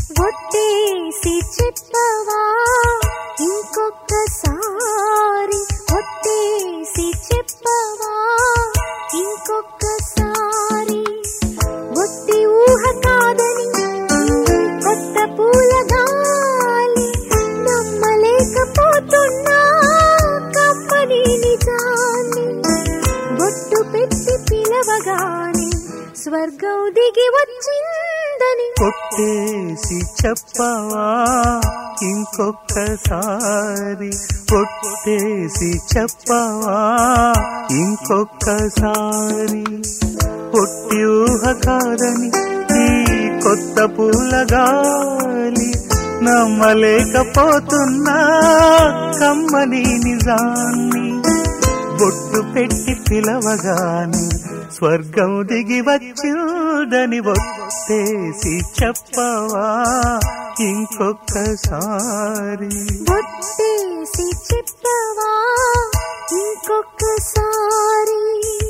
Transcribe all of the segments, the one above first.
ఒట్టేసి చెప్పవా ఇంకొక్కసారి ఒట్టేసి చెప్పవా ఇంకొక్కసారి ఒట్టి ఊహ కాదని కొత్త పూల గాలి నమ్మలేకపోతున్నా కమ్మని నిజాన్ని బొట్టు పెట్టి పిలవగానే స్వర్గం దిగి వచ్చిందని కొట్టేసి చెప్పవా ఇంకొక్కసారి కొట్టేసి చెప్పవా ఇంకొక్కసారి పొట్టి ఊహ కాదని ఈ కొత్త పూల గాలి నమ్మలేకపోతున్నా కమ్మని నిజాన్ని బొట్టు పెట్టి పిలవగాని స్వర్గం దిగి వచ్చిందని ఒట్టేసి చెప్పవా ఇంకొక్కసారి ఒట్టేసి చెప్పవా ఇంకొకసారి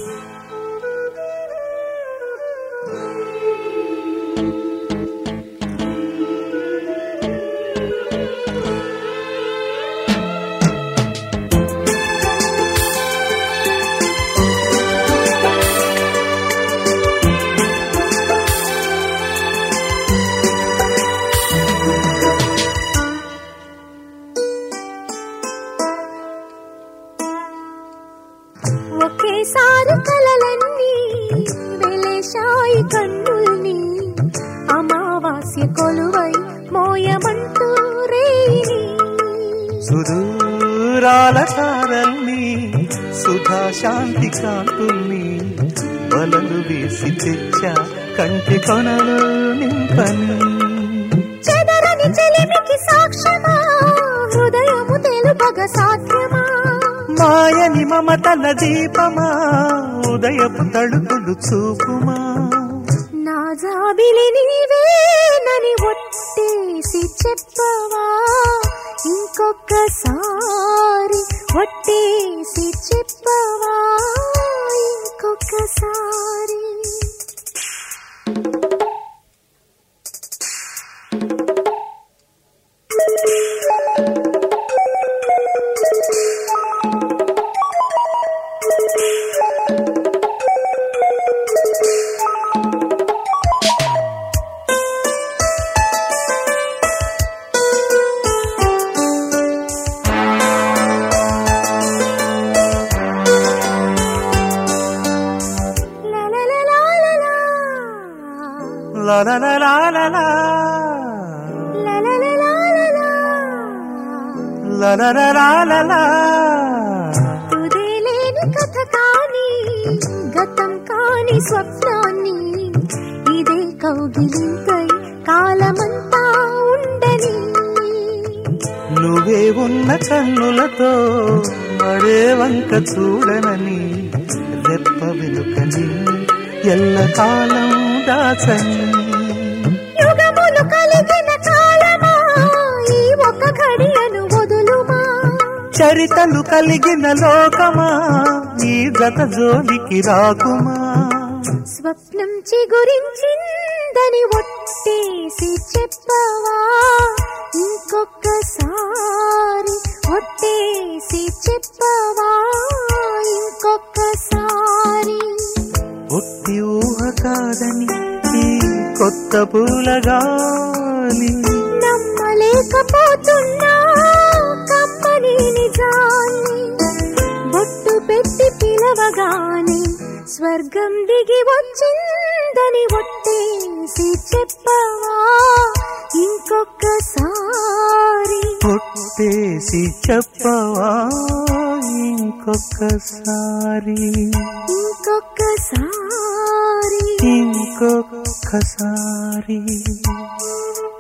ఒకేసారి కలలన్నీ వెలేశాయి కన్నుల్ని అమావాస్య కొలువై మోయమంటూ రేని సుదూరాల తారల్ని సుధా శాంతి కాంతుల్ని వలలు వేసి తెచ్చా కంటి కొనలు నింపని చెదరని చెలిమికి సాక్ష్యమా హృదయము తెలుపగ సాధ్యమా మాయని మమతల దీపమా ఉదయపు తడుకులు చూపుమా నా జాబిలి నీవేనని ఒట్టేసి చెప్పవా ఇంకొకసారి ఒట్టేసి చెప్పవా ఇంకొకసారి లలలలాలలా. లలలలాలలా, లలలలాలలా. లలలలాలలా. తుదేలేని కథ కాని గతం కాని స్వప్నాన్ని ఇదే కౌగిలింతై కాలమంతా ఉండని నువ్వే ఉన్న కన్నులతో మరే వంక చూడనని రెప్ప వెనుకని ఎల్ల కాలం దాచని యుగములు కలిగిన కాలమా ఈ ఒక ఘడియను వదులుమా చరితలు కలిగిన లోకమా ఈ గత జోలికి రాకుమా స్వప్నం చిగురించిందని ఒట్టేసి చెప్పవా ఇంకొకసారి ఒట్టేసి చెప్పవా ఇంకొకసారి ఒట్టి ఊహ కాదని ఈ కొత్త పూలగాలి నమ్మలేకపోతున్నా కమ్మని నిజాన్ని బొట్టు పెట్టి పిలవగానే స్వర్గం దిగి వచ్చిందని ఒట్టేసి చెప్పవా ఇంకొకసారి కొట్టేసి చెప్పవా ఇంకొకసారి ఇంకొకసారి ఇంకొకసారి